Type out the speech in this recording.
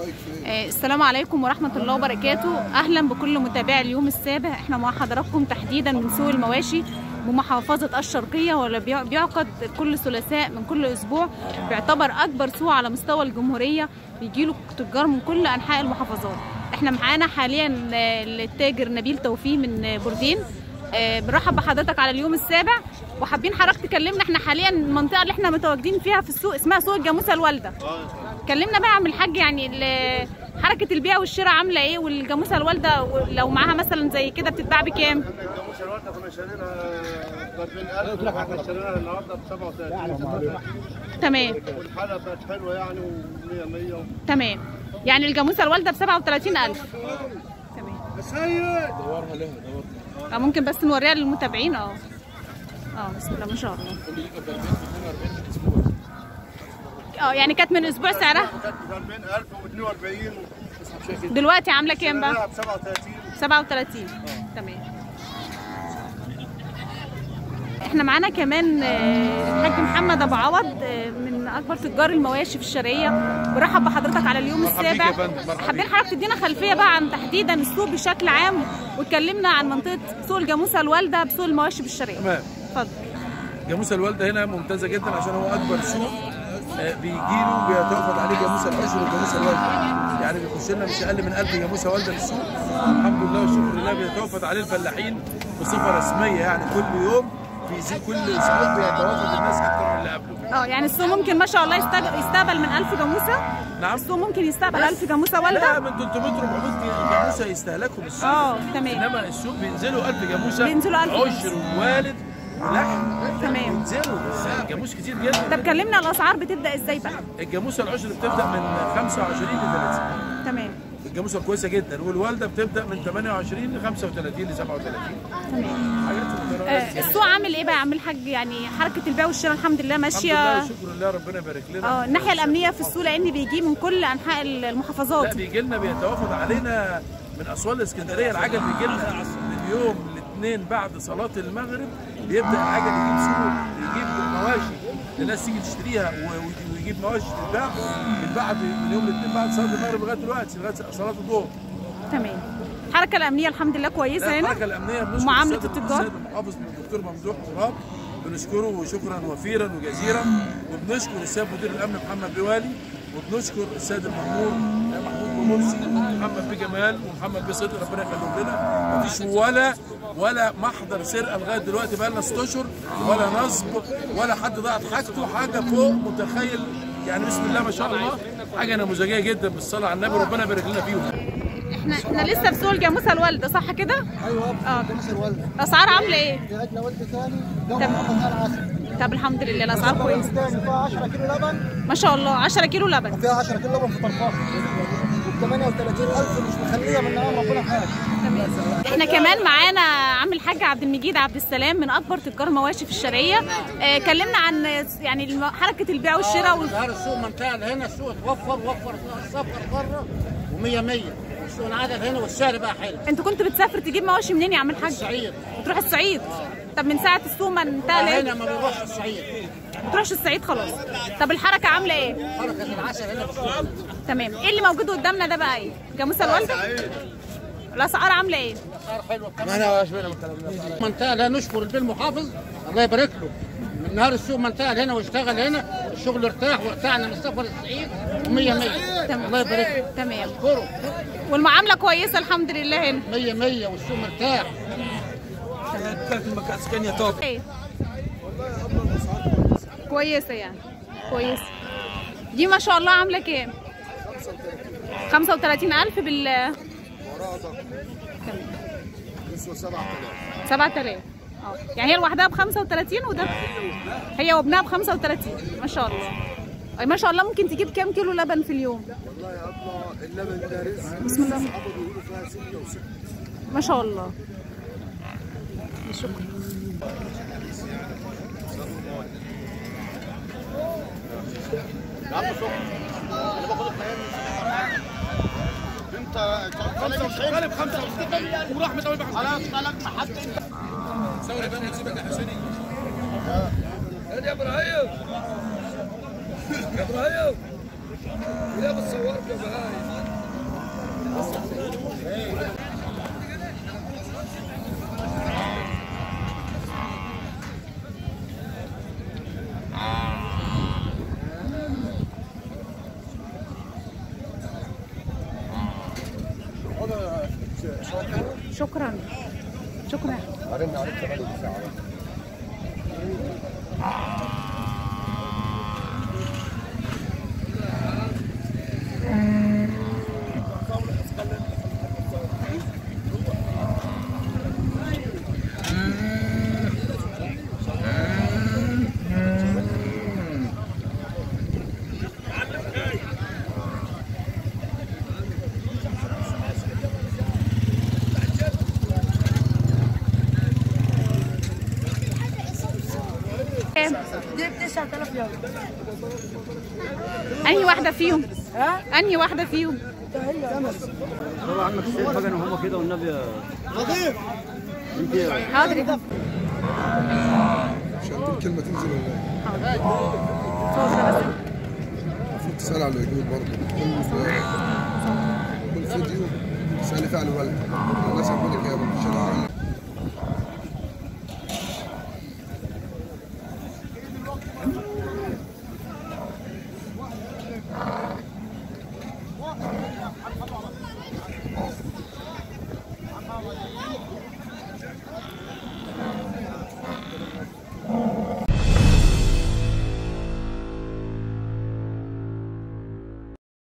آه، السلام عليكم ورحمة الله وبركاته أهلا بكل متابعي اليوم السابع احنا مع حضراتكم تحديدا من سوق المواشي بمحافظة الشرقية واللي بيع- بيعقد كل ثلاثاء من كل أسبوع بيعتبر أكبر سوق على مستوى الجمهورية بيجيله تجار من كل أنحاء المحافظات احنا معانا حاليا آه، التاجر نبيل توفيق من آه، بوردين آه، بنرحب بحضرتك على اليوم السابع وحابين حضرتك تكلمنا احنا حاليا المنطقة اللي احنا متواجدين فيها في السوق اسمها سوق الجاموسة الوالدة كلمنا بقى عن الحاج يعني ال- حركة البيع والشراء عاملة ايه والجاموسة الوالدة لو معاها مثلا زي كده بتتباع بكام؟ الجاموسه الوردة كنا شارينها ب 40000 واحنا شارينها النهارده ب 37 تمام والحاله بقت حلوه يعني و100 100 تمام يعني الجاموسة الوالدة ب 37000 تمام سيد اه ممكن بس نوريها للمتابعين اه اه بسم الله ما شاء الله اه يعني كانت من اسبوع سعرها كانت ب 40000 و42 دلوقتي عامله كام بقى؟ ب 37 37 تمام احنا معانا كمان آه، الحاج محمد ابو عوض آه، من اكبر تجار المواشي في الشرقيه برحب بحضرتك على اليوم مرحبا بيك السابع يا فندم، مرحبا حابين بيك. حضرتك تدينا خلفيه بقى عن تحديدا السوق بشكل عام واتكلمنا عن منطقه سوق الجاموسه الوالده بسوق المواشي بالشرقيه تمام اتفضل جاموسه الوالده هنا ممتازه جدا عشان هو اكبر سوق آه، بيجي له بيتوافد عليه جاموسه العشر والجاموسه الوالده يعني بيخش لنا مش اقل من 1000 جاموسه والده في السوق الحمد لله والشكر لله بيتوافد عليه الفلاحين بصفه رسميه يعني كل يوم في زي كل اسبوع بيتوافد الناس اكتر من اللي قبله اه يعني السوق ممكن ما شاء الله يستقبل, يستقبل من 1000 جاموسه نعم السوق ممكن يستقبل 1000 جاموسه لا والده من 300 400 جاموسه يستهلكوا في السوق اه تمام انما السوق بينزلوا 1000 جاموسه بينزلوا 1000 عشر ووالد ولحم تمام بينزلوا جاموس كتير جدا طب كلمنا الاسعار بتبدا ازاي بقى الجاموسه العشر بتبدا من 25 ل 30 تمام الجاموسه كويسه جدا والوالده بتبدا من 28 ل 35 ل 37 تمام حاجات آه، السوق عامل ايه بقى يا عم الحاج يعني حركه البيع والشراء الحمد لله الحمد لله ماشيه وشكر لله ربنا يبارك لنا اه الناحيه الامنيه في السوق لان بيجي من كل انحاء المحافظات لا بيجي لنا بيتوافد علينا من اسوان الاسكندريه العجل بيجي لنا من يوم الاثنين بعد صلاه المغرب بيبدا العجل يجيب سوق يجيب مواشي الناس تيجي تشتريها و- ويجيب مواشي تتباع من بعد من يوم الاثنين بعد صلاه المغرب لغايه دلوقتي لغايه صلاه الظهر تمام الحركه الامنيه الحمد لله كويسه لا، هنا الحركه الامنيه بنشكر ومعاملة السيد- التجار؟ السيد المحافظ الدكتور ممدوح تراب بنشكره شكرا وفيرا وجزيرا وبنشكر السيد مدير الامن محمد بوالي وبنشكر السيد المأمور محمود بمرسي محمد بيه جمال ومحمد بيه صدقي ربنا يخليهم لنا مفيش ولا ولا محضر سرقه لغايه دلوقتي بقى لنا ست اشهر ولا نصب ولا حد ضاعت حاجته حاجه فوق متخيل يعني بسم الله ما شاء الله حاجه نموذجيه جدا بالصلاه على النبي ربنا يبارك لنا فيهم احنا احنا لسه في سوق الجاموسه الوالده صح كده ايوه اه جاموس الوالده الاسعار عامله ايه جاتنا والده ثاني جو تمام. محافظ على العسل طب الحمد لله الاسعار كويسه ثاني فيها 10 كيلو لبن ما شاء الله 10 كيلو لبن وفيها 10 كيلو لبن في طرفها ب 38000 مش مخليه من نعم ربنا حاجه احنا كمان معانا عم الحاج عبد المجيد عبد السلام من اكبر تجار مواشي في الشرقيه اه كلمنا عن يعني الم- حركه البيع والشراء وال... ظهر السوق منطقه اللي هنا السوق اتوفر وفر السفر بره و100 100 والسوق انعدل هنا والسعر بقى حلو انت كنت بتسافر تجيب مواشي منين يا عم الحاج؟ الصعيد بتروح الصعيد طب من ساعه السوق ما انتهى هنا ليه؟ ما بيروحش الصعيد ما بتروحش الصعيد خلاص طب الحركه عامله ايه؟ حركه العسل هنا في السوق تمام ايه اللي موجود قدامنا ده بقى ايه؟ جاموسه الوالده؟ الاسعار عامله ايه؟ اسعار حلوه منطقه لا نشكر البيه المحافظ الله يبارك له من نهار السوق منطقه اللي هنا واشتغل هنا الشغل ارتاح وارتحنا من سفر الصعيد و100 100 تمام الله يبارك له تمام اشكره والمعامله كويسه الحمد لله هنا 100 100 والسوق مرتاح ايه؟ كويسه يعني كويسه دي ما شاء الله عامله كام؟ 35000 بال تمام 7000 اه يعني هي لوحدها ب 35 وده هي وابنها ب 35 ما شاء الله أي ما شاء الله ممكن تجيب كام كيلو لبن في اليوم والله يا ابله اللبن ده رزق بسم الله اصحابه بيقولوا فيها سنه وسته ما شاء الله شكرا انت غالب خمسه ورحمه الله خلاص خلاص ما حد يا ابراهيم يا ابراهيم شكرا شكرا عرفنا عليك كمان ساعه كام؟ دي 9000 يوم انهي واحده فيهم ها؟ انهي واحده فيهم طبعا عمك السيد بقى وهم كده والنبي نظيف حاضر يا فندم. عشان الكلمه تنزل ولا صور بس. المفروض تسال على العقول برضه كل كل فيديو تسالي فعل ولد الناس يقول لك يا